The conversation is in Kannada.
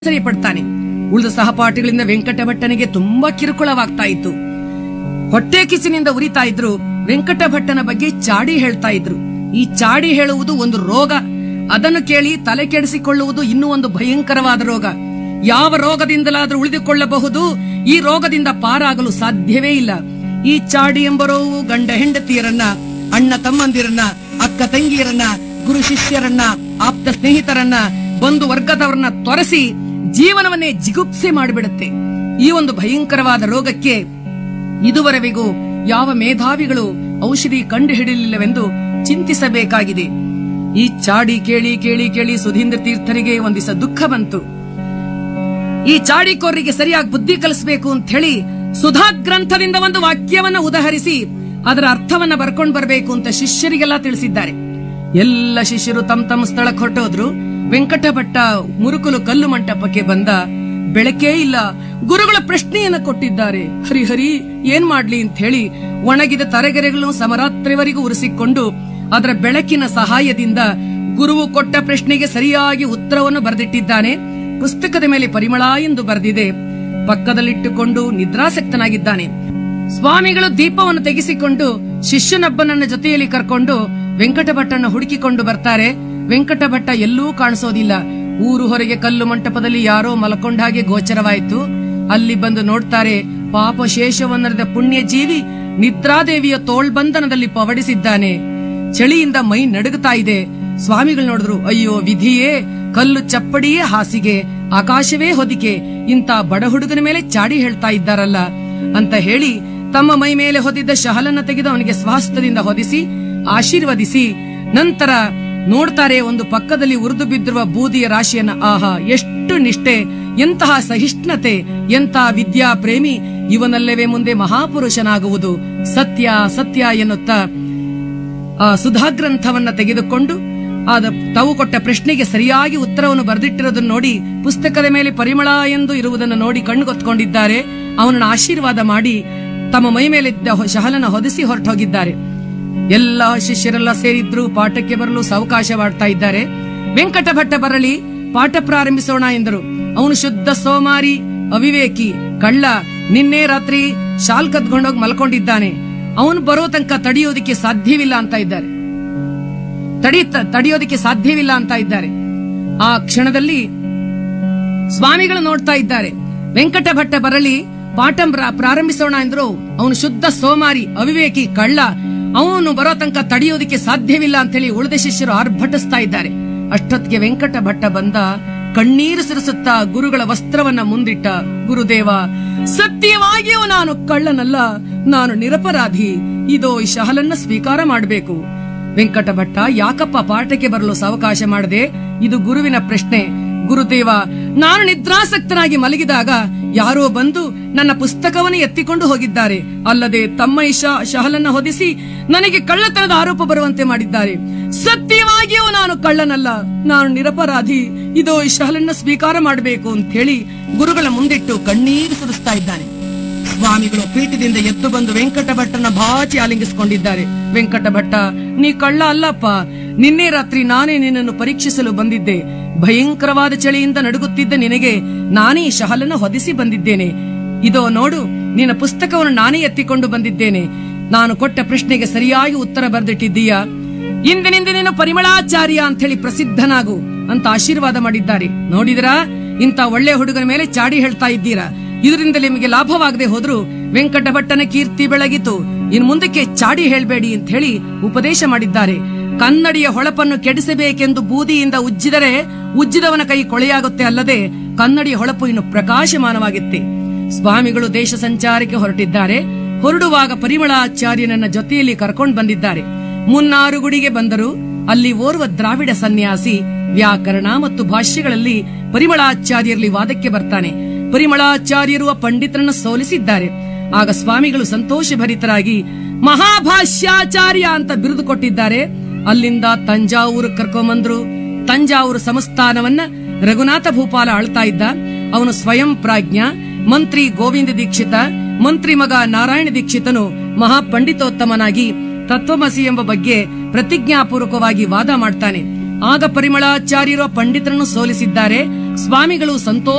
ಸರಿ ಪಡ್ತಾನೆ ಉಳಿದ ಸಹಪಾಠಿಗಳಿಂದ ವೆಂಕಟ ಭಟ್ಟನಿಗೆ ತುಂಬಾ ಕಿರುಕುಳವಾಗ್ತಾ ಇತ್ತು ಹೊಟ್ಟೆ ಕಿಸಿನಿಂದ ಉರಿತಾ ಇದ್ರು ವೆಂಕಟ ಭಟ್ಟನ ಬಗ್ಗೆ ಚಾಡಿ ಹೇಳ್ತಾ ಇದ್ರು ಈ ಚಾಡಿ ಹೇಳುವುದು ಒಂದು ರೋಗ ಅದನ್ನು ಕೇಳಿ ತಲೆ ಕೆಡಿಸಿಕೊಳ್ಳುವುದು ಇನ್ನೂ ಒಂದು ಭಯಂಕರವಾದ ರೋಗ ಯಾವ ರೋಗದಿಂದಲಾದ್ರೂ ಉಳಿದುಕೊಳ್ಳಬಹುದು ಈ ರೋಗದಿಂದ ಪಾರಾಗಲು ಸಾಧ್ಯವೇ ಇಲ್ಲ ಈ ಚಾಡಿ ಎಂಬರೋವು ಗಂಡ ಹೆಂಡತಿಯರನ್ನ ಅಣ್ಣ ತಮ್ಮಂದಿರನ್ನ ಅಕ್ಕ ತಂಗಿಯರನ್ನ ಗುರು ಶಿಷ್ಯರನ್ನ ಆಪ್ತ ಸ್ನೇಹಿತರನ್ನ ಬಂಧು ವರ್ಗದವರನ್ನ ತೊರೆಸಿ ಜೀವನವನ್ನೇ ಜಿಗುಪ್ಸೆ ಮಾಡಿಬಿಡುತ್ತೆ ಈ ಒಂದು ಭಯಂಕರವಾದ ರೋಗಕ್ಕೆ ಇದುವರೆವಿಗೂ ಯಾವ ಮೇಧಾವಿಗಳು ಔಷಧಿ ಕಂಡುಹಿಡಿಯಲಿಲ್ಲವೆಂದು ಚಿಂತಿಸಬೇಕಾಗಿದೆ ಈ ಚಾಡಿ ಕೇಳಿ ಕೇಳಿ ಕೇಳಿ ಸುಧೀಂದ್ರ ತೀರ್ಥರಿಗೆ ಒಂದಿಸ ದುಃಖ ಬಂತು ಈ ಚಾಡಿಕೋರರಿಗೆ ಸರಿಯಾಗಿ ಬುದ್ಧಿ ಕಲಿಸಬೇಕು ಅಂತ ಹೇಳಿ ಸುಧಾ ಗ್ರಂಥದಿಂದ ಒಂದು ವಾಕ್ಯವನ್ನ ಉದಾಹರಿಸಿ ಅದರ ಅರ್ಥವನ್ನ ಬರ್ಕೊಂಡ್ ಬರಬೇಕು ಅಂತ ಶಿಷ್ಯರಿಗೆಲ್ಲ ತಿಳಿಸಿದ್ದಾರೆ ಎಲ್ಲ ಶಿಷ್ಯರು ತಮ್ಮ ತಮ್ಮ ಸ್ಥಳಕ್ಕೆ ಹೊರಟೋದ್ರು ವೆಂಕಟ ಭಟ್ಟ ಮುರುಕುಲು ಕಲ್ಲು ಮಂಟಪಕ್ಕೆ ಬಂದ ಬೆಳಕೇ ಇಲ್ಲ ಗುರುಗಳ ಪ್ರಶ್ನೆಯನ್ನ ಕೊಟ್ಟಿದ್ದಾರೆ ಹರಿ ಹರಿ ಏನ್ ಮಾಡ್ಲಿ ಅಂತ ಹೇಳಿ ಒಣಗಿದ ತರಗೆರೆಗಳನ್ನು ಸಮರಾತ್ರಿವರೆಗೂ ಉರಿಸಿಕೊಂಡು ಅದರ ಬೆಳಕಿನ ಸಹಾಯದಿಂದ ಗುರುವು ಕೊಟ್ಟ ಪ್ರಶ್ನೆಗೆ ಸರಿಯಾಗಿ ಉತ್ತರವನ್ನು ಬರೆದಿಟ್ಟಿದ್ದಾನೆ ಪುಸ್ತಕದ ಮೇಲೆ ಪರಿಮಳ ಎಂದು ಬರೆದಿದೆ ಪಕ್ಕದಲ್ಲಿಟ್ಟುಕೊಂಡು ನಿದ್ರಾಸಕ್ತನಾಗಿದ್ದಾನೆ ಸ್ವಾಮಿಗಳು ದೀಪವನ್ನು ತೆಗೆಸಿಕೊಂಡು ಶಿಷ್ಯನೊಬ್ಬನನ್ನ ಜೊತೆಯಲ್ಲಿ ಕರ್ಕೊಂಡು ವೆಂಕಟ ಭಟ್ಟನ ಹುಡುಕಿಕೊಂಡು ಬರ್ತಾರೆ ವೆಂಕಟ ಭಟ್ಟ ಎಲ್ಲೂ ಕಾಣಿಸೋದಿಲ್ಲ ಊರು ಹೊರಗೆ ಕಲ್ಲು ಮಂಟಪದಲ್ಲಿ ಯಾರೋ ಮಲಕೊಂಡ ಹಾಗೆ ಗೋಚರವಾಯಿತು ಅಲ್ಲಿ ಬಂದು ನೋಡ್ತಾರೆ ಪಾಪ ಶೇಷವನ್ನರದ ಪುಣ್ಯ ಜೀವಿ ನಿದ್ರಾದೇವಿಯ ತೋಳ್ಬಂಧನದಲ್ಲಿ ಪವಡಿಸಿದ್ದಾನೆ ಚಳಿಯಿಂದ ಮೈ ನಡುಗುತ್ತಾ ಇದೆ ಸ್ವಾಮಿಗಳು ನೋಡಿದ್ರು ಅಯ್ಯೋ ವಿಧಿಯೇ ಕಲ್ಲು ಚಪ್ಪಡಿಯೇ ಹಾಸಿಗೆ ಆಕಾಶವೇ ಹೊದಿಕೆ ಇಂತ ಬಡ ಹುಡುಗನ ಮೇಲೆ ಚಾಡಿ ಹೇಳ್ತಾ ಇದ್ದಾರಲ್ಲ ಅಂತ ಹೇಳಿ ತಮ್ಮ ಮೈ ಮೇಲೆ ಹೊದಿದ್ದ ಶಹಲನ್ನ ತೆಗೆದು ಅವನಿಗೆ ಸ್ವಾಸ್ಥ್ಯದಿಂದ ಹೊದಿಸಿ ಆಶೀರ್ವದಿಸಿ ನಂತರ ನೋಡ್ತಾರೆ ಒಂದು ಪಕ್ಕದಲ್ಲಿ ಉರಿದು ಬಿದ್ದಿರುವ ಬೂದಿಯ ರಾಶಿಯನ್ನ ಆಹಾ ಎಷ್ಟು ನಿಷ್ಠೆ ಎಂತಹ ಸಹಿಷ್ಣುತೆ ಎಂತಹ ವಿದ್ಯಾ ಪ್ರೇಮಿ ಇವನಲ್ಲವೇ ಮುಂದೆ ಮಹಾಪುರುಷನಾಗುವುದು ಸತ್ಯ ಸತ್ಯ ಎನ್ನುತ್ತಾ ಆ ಸುಧಾಗ್ರಂಥವನ್ನ ತೆಗೆದುಕೊಂಡು ಆದ ತಾವು ಕೊಟ್ಟ ಪ್ರಶ್ನೆಗೆ ಸರಿಯಾಗಿ ಉತ್ತರವನ್ನು ಬರೆದಿಟ್ಟಿರೋದನ್ನು ನೋಡಿ ಪುಸ್ತಕದ ಮೇಲೆ ಪರಿಮಳ ಎಂದು ಇರುವುದನ್ನು ನೋಡಿ ಕಣ್ಣುಗೊತ್ಕೊಂಡಿದ್ದಾರೆ ಅವನನ್ನು ಆಶೀರ್ವಾದ ಮಾಡಿ ತಮ್ಮ ಮೈ ಮೇಲಿದ್ದ ಹೊ- ಶಹಲನ ಹೊದಿಸಿ ಹೊರಟೋಗಿದ್ದಾರೆ ಎಲ್ಲ ಶಿಷ್ಯರೆಲ್ಲ ಸೇರಿದ್ರು ಪಾಠಕ್ಕೆ ಬರಲು ಸಾವಕಾಶವಾಡ್ತಾ ಇದ್ದಾರೆ ವೆಂಕಟ ಭಟ್ಟ ಬರಲಿ ಪಾಠ ಪ್ರಾರಂಭಿಸೋಣ ಎಂದರು ಅವನು ಶುದ್ಧ ಸೋಮಾರಿ ಅವಿವೇಕಿ ಕಳ್ಳ ನಿನ್ನೆ ರಾತ್ರಿ ಶಾಲ್ ಕದ್ಕೊಂಡೋಗಿ ಮಲ್ಕೊಂಡಿದ್ದಾನೆ ಅವನು ಬರೋ ತನಕ ತಡೆಯೋದಿಕ್ಕೆ ಸಾಧ್ಯವಿಲ್ಲ ಅಂತ ಇದ್ದಾರೆ ತಡಿ ತಡೆಯೋದಿಕ್ಕೆ ಸಾಧ್ಯವಿಲ್ಲ ಅಂತ ಇದ್ದಾರೆ ಆ ಕ್ಷಣದಲ್ಲಿ ಸ್ವಾಮಿಗಳು ನೋಡ್ತಾ ಇದ್ದಾರೆ ವೆಂಕಟ ಭಟ್ಟ ಬರಲಿ ಪಾಠ ಪ್ರ- ಪ್ರಾರಂಭಿಸೋಣ ಎಂದ್ರು ಅವನು ಶುದ್ಧ ಸೋಮಾರಿ ಅವಿವೇಕಿ ಕಳ್ಳ ಅವನು ಬರೋ ತನಕ ತಡೆಯೋದಿಕ್ಕೆ ಸಾಧ್ಯವಿಲ್ಲ ಅಂತ ಹೇಳಿ ಉಳಿದ ಶಿಷ್ಯರು ಆರ್ಭಟಿಸ್ತಾ ಇದ್ದಾರೆ ಅಷ್ಟೊತ್ತಿಗೆ ವೆಂಕಟ ಭಟ್ಟ ಬಂದ ಕಣ್ಣೀರು ಸುರಿಸುತ್ತಾ ಗುರುಗಳ ವಸ್ತ್ರವನ್ನ ಮುಂದಿಟ್ಟ ಗುರುದೇವ ಸತ್ಯವಾಗಿಯೂ ನಾನು ಕಳ್ಳನಲ್ಲ ನಾನು ನಿರಪರಾಧಿ ಇದೋ ಈ ಶಹಲನ್ನ ಸ್ವೀಕಾರ ಮಾಡಬೇಕು ವೆಂಕಟ ಭಟ್ಟ ಯಾಕಪ್ಪ ಪಾಠಕ್ಕೆ ಬರಲು ಸಾವಕಾಶ ಮಾಡದೆ ಇದು ಗುರುವಿನ ಪ್ರಶ್ನೆ ಗುರುದೇವ ನಾನು ನಿದ್ರಾಸಕ್ತನಾಗಿ ಮಲಗಿದಾಗ ಯಾರೋ ಬಂದು ನನ್ನ ಪುಸ್ತಕವನ್ನು ಎತ್ತಿಕೊಂಡು ಹೋಗಿದ್ದಾರೆ ಅಲ್ಲದೆ ತಮ್ಮ ಈ ಶ- ಶಹಲನ್ನ ಹೊದಿಸಿ ನನಗೆ ಕಳ್ಳತನದ ಆರೋಪ ಬರುವಂತೆ ಮಾಡಿದ್ದಾರೆ ಸತ್ಯವಾಗಿಯೂ ನಾನು ಕಳ್ಳನಲ್ಲ ನಾನು ನಿರಪರಾಧಿ ಇದೋ ಈ ಶಹಲನ್ನ ಸ್ವೀಕಾರ ಮಾಡಬೇಕು ಅಂತ ಹೇಳಿ ಗುರುಗಳ ಮುಂದಿಟ್ಟು ಕಣ್ಣೀರು ಸುರಿಸ್ತಾ ಇದ್ದಾನೆ ಸ್ವಾಮಿಗಳು ಪೀಠದಿಂದ ಎದ್ದು ಬಂದು ವೆಂಕಟ ಭಟ್ಟನ ಬಾಚಿ ಆಲಿಂಗಿಸಿಕೊಂಡಿದ್ದಾರೆ ವೆಂಕಟ ಭಟ್ಟ ನೀ ಕಳ್ಳ ಅಲ್ಲಪ್ಪ ನಿನ್ನೆ ರಾತ್ರಿ ನಾನೇ ನಿನ್ನನ್ನು ಪರೀಕ್ಷಿಸಲು ಬಂದಿದ್ದೆ ಭಯಂಕರವಾದ ಚಳಿಯಿಂದ ನಡುಗುತ್ತಿದ್ದ ನಿನಗೆ ನಾನೇ ಈ ಶಹಲನ್ನು ಹೊದಿಸಿ ಬಂದಿದ್ದೇನೆ ಇದೋ ನೋಡು ನಿನ್ನ ಪುಸ್ತಕವನ್ನು ನಾನೇ ಎತ್ತಿಕೊಂಡು ಬಂದಿದ್ದೇನೆ ನಾನು ಕೊಟ್ಟ ಪ್ರಶ್ನೆಗೆ ಸರಿಯಾಗಿ ಉತ್ತರ ಬರೆದಿಟ್ಟಿದ್ದೀಯಾ ಇಂದಿನಿಂದ ನೀನು ಪರಿಮಳಾಚಾರ್ಯ ಅಂತ ಹೇಳಿ ಪ್ರಸಿದ್ಧನಾಗು ಅಂತ ಆಶೀರ್ವಾದ ಮಾಡಿದ್ದಾರೆ ನೋಡಿದ್ರಾ ಇಂತ ಒಳ್ಳೆ ಹುಡುಗನ ಮೇಲೆ ಚಾಡಿ ಹೇಳ್ತಾ ಇದ್ದೀರಾ ಇದರಿಂದ ನಿಮಗೆ ಲಾಭವಾಗದೆ ಹೋದ್ರು ವೆಂಕಟ ಭಟ್ಟನ ಕೀರ್ತಿ ಬೆಳಗಿತು ಇನ್ ಮುಂದಕ್ಕೆ ಚಾಡಿ ಹೇಳ್ಬೇಡಿ ಅಂತ ಹೇಳಿ ಉಪದೇಶ ಮಾಡಿದ್ದಾರೆ ಕನ್ನಡಿಯ ಹೊಳಪನ್ನು ಕೆಡಿಸಬೇಕೆಂದು ಬೂದಿಯಿಂದ ಉಜ್ಜಿದರೆ ಉಜ್ಜಿದವನ ಕೈ ಕೊಳೆಯಾಗುತ್ತೆ ಅಲ್ಲದೆ ಕನ್ನಡಿಯ ಹೊಳಪು ಇನ್ನು ಪ್ರಕಾಶಮಾನವಾಗುತ್ತೆ ಸ್ವಾಮಿಗಳು ದೇಶ ಸಂಚಾರಕ್ಕೆ ಹೊರಟಿದ್ದಾರೆ ಹೊರಡುವಾಗ ಪರಿಮಳಾಚಾರ್ಯನನ್ನ ಜೊತೆಯಲ್ಲಿ ಕರ್ಕೊಂಡು ಬಂದಿದ್ದಾರೆ ಮುನ್ನಾರುಗುಡಿಗೆ ಬಂದರು ಅಲ್ಲಿ ಓರ್ವ ದ್ರಾವಿಡ ಸನ್ಯಾಸಿ ವ್ಯಾಕರಣ ಮತ್ತು ಭಾಷ್ಯಗಳಲ್ಲಿ ಪರಿಮಳಾಚಾರ್ಯರಲ್ಲಿ ವಾದಕ್ಕೆ ಬರ್ತಾನೆ ಪರಿಮಳಾಚಾರ್ಯರು ಆ ಪಂಡಿತರನ್ನ ಸೋಲಿಸಿದ್ದಾರೆ ಆಗ ಸ್ವಾಮಿಗಳು ಸಂತೋಷಭರಿತರಾಗಿ ಮಹಾಭಾಷ್ಯಾಚಾರ್ಯ ಅಂತ ಬಿರುದು ಕೊಟ್ಟಿದ್ದಾರೆ ಅಲ್ಲಿಂದ ತಂಜಾವೂರು ಕರ್ಕೊಂಬಂದ್ರು ತಂಜಾವೂರು ಸಂಸ್ಥಾನವನ್ನ ರಘುನಾಥ ಭೂಪಾಲ ಆಳ್ತಾ ಇದ್ದ ಅವನು ಸ್ವಯಂ ಪ್ರಾಜ್ಞ ಮಂತ್ರಿ ಗೋವಿಂದ ದೀಕ್ಷಿತ ಮಂತ್ರಿ ಮಗ ನಾರಾಯಣ ದೀಕ್ಷಿತನು ಮಹಾಪಂಡಿತೋತ್ತಮನಾಗಿ ತತ್ವಮಸಿ ಎಂಬ ಬಗ್ಗೆ ಪ್ರತಿಜ್ಞಾಪೂರ್ವಕವಾಗಿ ವಾದ ಮಾಡ್ತಾನೆ ಆಗ ಪರಿಮಳಾಚಾರ್ಯರು ಆ ಪಂಡಿತರನ್ನು ಸೋಲಿಸಿದ್ದಾರೆ ಸ್ವಾಮಿಗಳು ಸಂತೋಷ